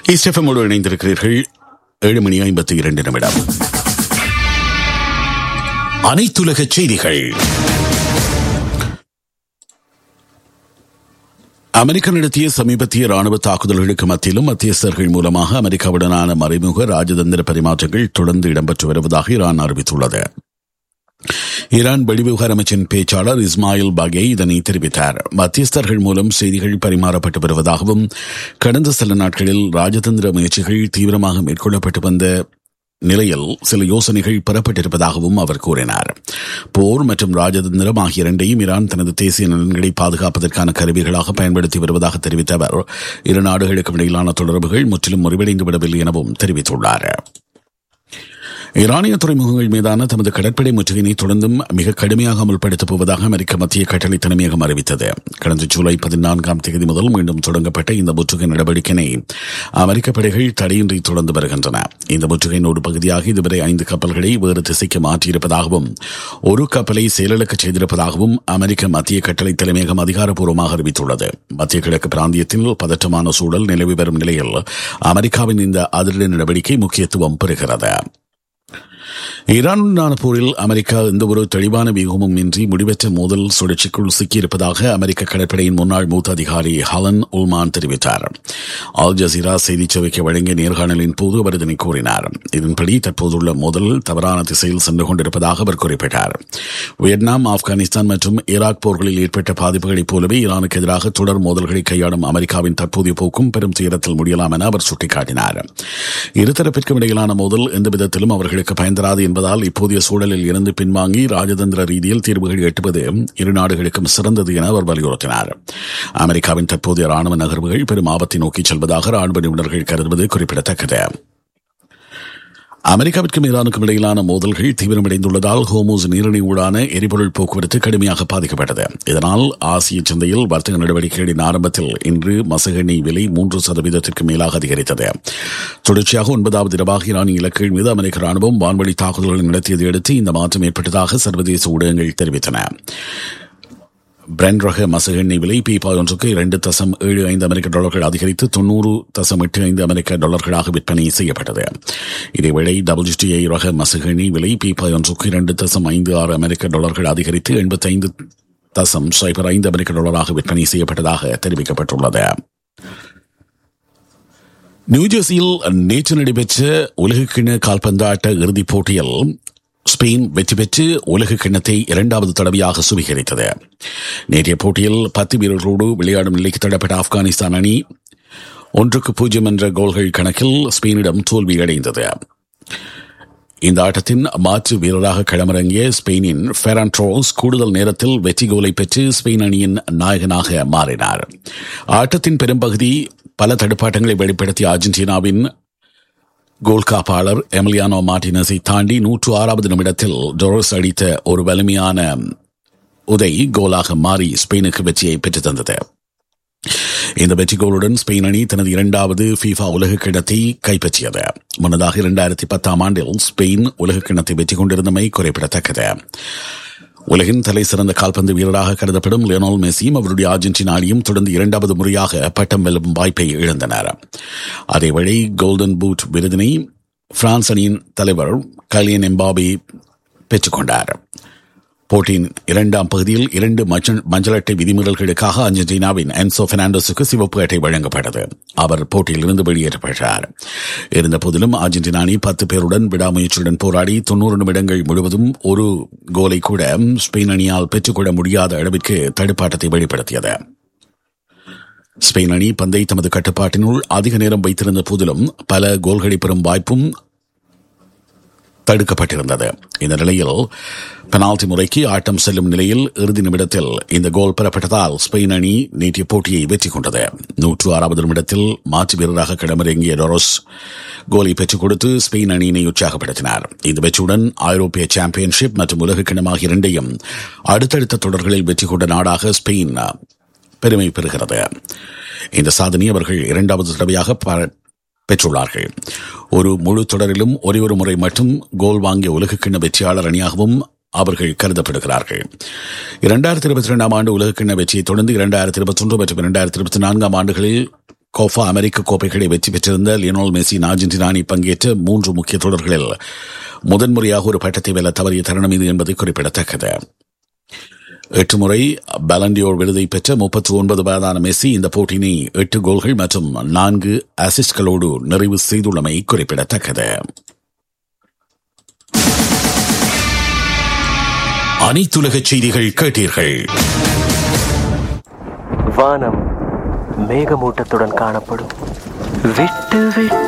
இஸ்டெஃபமோடு இணைந்திருக்கிறீர்கள் ஏழு மணி ஐம்பத்தி இரண்டு நிமிடம் அனைத்துலக செய்திகள் அமெரிக்கா நடத்திய சமீபத்திய ராணுவ தாக்குதல்களுக்கு மத்தியிலும் மத்தியஸ்தர்கள் மூலமாக அமெரிக்காவுடனான மறைமுக ராஜதந்திர பரிமாற்றங்கள் தொடர்ந்து இடம்பெற்று வருவதாக ஈரான் அறிவித்துள்ளது ஈரான் வெளிவிவகார அமைச்சின் பேச்சாளர் இஸ்மாயில் பாகே இதனை தெரிவித்தார் மத்தியஸ்தர்கள் மூலம் செய்திகள் பரிமாறப்பட்டு வருவதாகவும் கடந்த சில நாட்களில் ராஜதந்திர முயற்சிகள் தீவிரமாக மேற்கொள்ளப்பட்டு வந்த நிலையில் சில யோசனைகள் பெறப்பட்டிருப்பதாகவும் அவர் கூறினார் போர் மற்றும் ராஜதந்திரம் ஆகிய இரண்டையும் ஈரான் தனது தேசிய நலன்களை பாதுகாப்பதற்கான கருவிகளாக பயன்படுத்தி வருவதாக தெரிவித்த அவர் இரு நாடுகளுக்கும் இடையிலான தொடர்புகள் முற்றிலும் முறிவடைந்து விடவில்லை எனவும் தெரிவித்துள்ளார் ஈரானிய துறைமுகங்கள் மீதான தமது கடற்படை முற்றுகையினை தொடர்ந்தும் மிக கடுமையாக அமல்படுத்தப் போவதாக அமெரிக்க மத்திய கட்டளை தலைமையகம் அறிவித்தது கடந்த ஜூலை பதினான்காம் தேதி முதல் மீண்டும் தொடங்கப்பட்ட இந்த முற்றுகை நடவடிக்கையினை அமெரிக்க படைகள் தடையின்றி தொடர்ந்து வருகின்றன இந்த முற்றுகையின் ஒரு பகுதியாக இதுவரை ஐந்து கப்பல்களை வேறு திசைக்கு மாற்றியிருப்பதாகவும் ஒரு கப்பலை செயலிழக்க செய்திருப்பதாகவும் அமெரிக்க மத்திய கட்டளை தலைமையகம் அதிகாரப்பூர்வமாக அறிவித்துள்ளது மத்திய கிழக்கு பிராந்தியத்தில் பதற்றமான சூழல் நிலவி வரும் நிலையில் அமெரிக்காவின் இந்த அதிரடி நடவடிக்கை முக்கியத்துவம் பெறுகிறது ஈரானுடனான போரில் அமெரிக்கா எந்தவொரு தெளிவான வியூகமும் இன்றி முடிவற்ற மோதல் சுழற்சிக்குள் சிக்கியிருப்பதாக அமெரிக்க கடற்படையின் முன்னாள் மூத்த அதிகாரி ஹலன் உல்மான் தெரிவித்தார் ஆல் ஜசீரா செய்தி சேவைக்கு வழங்கிய நேர்காணலின் போது அவர் இதனை கூறினார் இதன்படி தற்போதுள்ள மோதல் தவறான திசையில் சென்று கொண்டிருப்பதாக அவர் குறிப்பிட்டார் வியட்நாம் ஆப்கானிஸ்தான் மற்றும் ஈராக் போர்களில் ஏற்பட்ட பாதிப்புகளைப் போலவே ஈரானுக்கு எதிராக தொடர் மோதல்களை கையாளும் அமெரிக்காவின் தற்போதைய போக்கும் பெரும் துயரத்தில் முடியலாம் என அவர் சுட்டிக்காட்டினார் இருதரப்பிற்கும் இடையிலான மோதல் எந்த விதத்திலும் அவர்களுக்கு பயன்தராது என்பதால் இப்போதைய சூழலில் இருந்து பின்வாங்கி ராஜதந்திர ரீதியில் தீர்வுகள் எட்டுவது இரு நாடுகளுக்கும் சிறந்தது என அவர் வலியுறுத்தினார் அமெரிக்காவின் தற்போதைய ராணுவ நகர்வுகள் பெரும் ஆபத்தை நோக்கி செல்வதாக ராணுவ நிபுணர்கள் கருதுவது குறிப்பிடத்தக்கது அமெரிக்காவிற்கும் ஈரானுக்கும் இடையிலான மோதல்கள் தீவிரமடைந்துள்ளதால் ஹோமோஸ் நீரிணை ஊடான எரிபொருள் போக்குவரத்து கடுமையாக பாதிக்கப்பட்டது இதனால் ஆசிய சந்தையில் வர்த்தக நடவடிக்கைகளின் ஆரம்பத்தில் இன்று மசக எண்ணெய் விலை மூன்று சதவீதத்திற்கு மேலாக அதிகரித்தது தொடர்ச்சியாக ஒன்பதாவது இரவாக ஈரானிய இலக்குகள் மீது அமெரிக்க ராணுவம் வான்வழி தாக்குதல்களை நடத்தியதை அடுத்து இந்த மாற்றம் ஏற்பட்டதாக சர்வதேச ஊடகங்கள் தெரிவித்தன பிரெண்ட் ரக மசக எண்ணெய் விலை பீப்பாய் ஒன்றுக்கு இரண்டு தசம் ஏழு ஐந்து அமெரிக்க டாலர்கள் அதிகரித்து தொன்னூறு தசம் எட்டு ஐந்து அமெரிக்க டாலர்களாக விற்பனை செய்யப்பட்டது இதேவேளை டபிள்யூடிஐ ரக மசக எண்ணெய் விலை பீப்பாய் ஒன்றுக்கு இரண்டு தசம் ஐந்து ஆறு அமெரிக்க டாலர்கள் அதிகரித்து எண்பத்தி ஐந்து தசம் சைபர் ஐந்து அமெரிக்க டாலராக விற்பனை செய்யப்பட்டதாக தெரிவிக்கப்பட்டுள்ளது நியூஜெர்சியில் நேற்று நடைபெற்ற உலகக்கிண கால்பந்தாட்ட இறுதிப் போட்டியில் ஸ்பெயின் வெற்றி பெற்று உலக கிண்ணத்தை இரண்டாவது தடவையாக சுவீகரித்தது நேற்றைய போட்டியில் பத்து வீரர்களோடு விளையாடும் நிலைக்கு தள்ளப்பட்ட ஆப்கானிஸ்தான் அணி ஒன்றுக்கு பூஜ்ஜியம் என்ற கோல்கள் கணக்கில் ஸ்பெயினிடம் தோல்வியடைந்தது இந்த ஆட்டத்தின் மாற்று வீரராக களமிறங்கிய ஸ்பெயினின் ஃபெரான்ட்ரோஸ் கூடுதல் நேரத்தில் வெற்றி கோலை பெற்று ஸ்பெயின் அணியின் நாயகனாக மாறினார் ஆட்டத்தின் பெரும்பகுதி பல தடுப்பாட்டங்களை வெளிப்படுத்திய அர்ஜென்டினாவின் கோல் காப்பாளர் எமிலியானோ மார்டினஸை தாண்டி நூற்று ஆறாவது நிமிடத்தில் டொரஸ் அடித்த ஒரு வலிமையான உதை கோலாக மாறி ஸ்பெயினுக்கு வெற்றியை பெற்றுத் தந்தது இந்த வெற்றி கோலுடன் ஸ்பெயின் அணி தனது இரண்டாவது ஃபீஃபா உலக கிண்ணத்தை கைப்பற்றியது முன்னதாக இரண்டாயிரத்தி பத்தாம் ஆண்டில் ஸ்பெயின் உலக கிண்ணத்தை வெற்றி கொண்டிருந்தமை குறிப்பிடத்தக்கது உலகின் தலை சிறந்த கால்பந்து வீரராக கருதப்படும் லியோனல் மெஸ்ஸியும் அவருடைய அர்ஜென்டினா அணியும் தொடர்ந்து இரண்டாவது முறையாக பட்டம் வெல்லும் வாய்ப்பை இழந்தனர் அதேவேளை கோல்டன் பூட் விருதினை பிரான்ஸ் அணியின் தலைவர் கலியன் எம்பாபி பெற்றுக்கொண்டார் போட்டியின் இரண்டாம் பகுதியில் இரண்டு மஞ்சள் அட்டை விதிமீறல்களுக்காக அர்ஜென்டினாவின் என்சோ பெர்னாண்டோஸுக்கு சிவப்பு அட்டை வழங்கப்பட்டது அவர் போட்டியிலிருந்து வெளியேற்றப்பட்டார் இருந்த போதிலும் அர்ஜென்டினா அணி பத்து பேருடன் விடாமுயற்சியுடன் போராடி தொன்னூறு நிமிடங்கள் முழுவதும் ஒரு கோலை கூட ஸ்பெயின் அணியால் பெற்றுக்கொள்ள முடியாத அளவிற்கு தடுப்பாட்டத்தை வெளிப்படுத்தியது ஸ்பெயின் அணி பந்தை தமது கட்டுப்பாட்டினுள் அதிக நேரம் வைத்திருந்த போதிலும் பல கோல்களை பெறும் வாய்ப்பும் தடுக்கப்பட்டிருந்தது இந்த நிலையில் பெனால்டி முறைக்கு ஆட்டம் செல்லும் நிலையில் இறுதி நிமிடத்தில் இந்த கோல் பெறப்பட்டதால் ஸ்பெயின் அணி நேற்றைய போட்டியை வெற்றி கொண்டது நூற்று ஆறாவது நிமிடத்தில் மாற்று வீரராக களமிறங்கிய டொரோஸ் கோலை பெற்றுக் கொடுத்து ஸ்பெயின் அணியினை உற்சாகப்படுத்தினார் இந்த வெற்றியுடன் ஐரோப்பிய சாம்பியன்ஷிப் மற்றும் உலக கிணமாக இரண்டையும் அடுத்தடுத்த தொடர்களில் வெற்றி கொண்ட நாடாக ஸ்பெயின் பெருமை பெறுகிறது இந்த சாதனை அவர்கள் இரண்டாவது தடவையாக பெற்றுள்ளார்கள் ஒரு முழு தொடரிலும் ஒரே ஒரு முறை மட்டும் கோல் வாங்கிய உலகக்கிண்ண வெற்றியாளர் அணியாகவும் அவர்கள் கருதப்படுகிறார்கள் இரண்டாயிரத்தி இருபத்தி ரெண்டாம் ஆண்டு உலகக்கிண்ண வெற்றியை தொடர்ந்து இரண்டாயிரத்தி இருபத்தி ஒன்று மற்றும் இரண்டாயிரத்தி இருபத்தி நான்காம் ஆண்டுகளில் கோஃபா அமெரிக்க கோப்பைகளை வெற்றி பெற்றிருந்த லியோனல் மெஸ்ஸின் அர்ஜென்டினா அணி பங்கேற்ற மூன்று முக்கிய தொடர்களில் முதன்முறையாக ஒரு பட்டத்தை வெல்ல தவறிய தருணம் இது என்பது குறிப்பிடத்தக்கது எட்டு முறை பலண்டியோர் விருதை பெற்ற முப்பத்தி ஒன்பது வயதான மெஸ்ஸி இந்த போட்டியினை எட்டு கோல்கள் மற்றும் நான்கு அசிஸ்ட்களோடு நிறைவு செய்துள்ளமை குறிப்பிடத்தக்கது அனைத்துலக செய்திகள் கேட்டீர்கள் வானம் மேகமூட்டத்துடன் காணப்படும் விட்டு விட்டு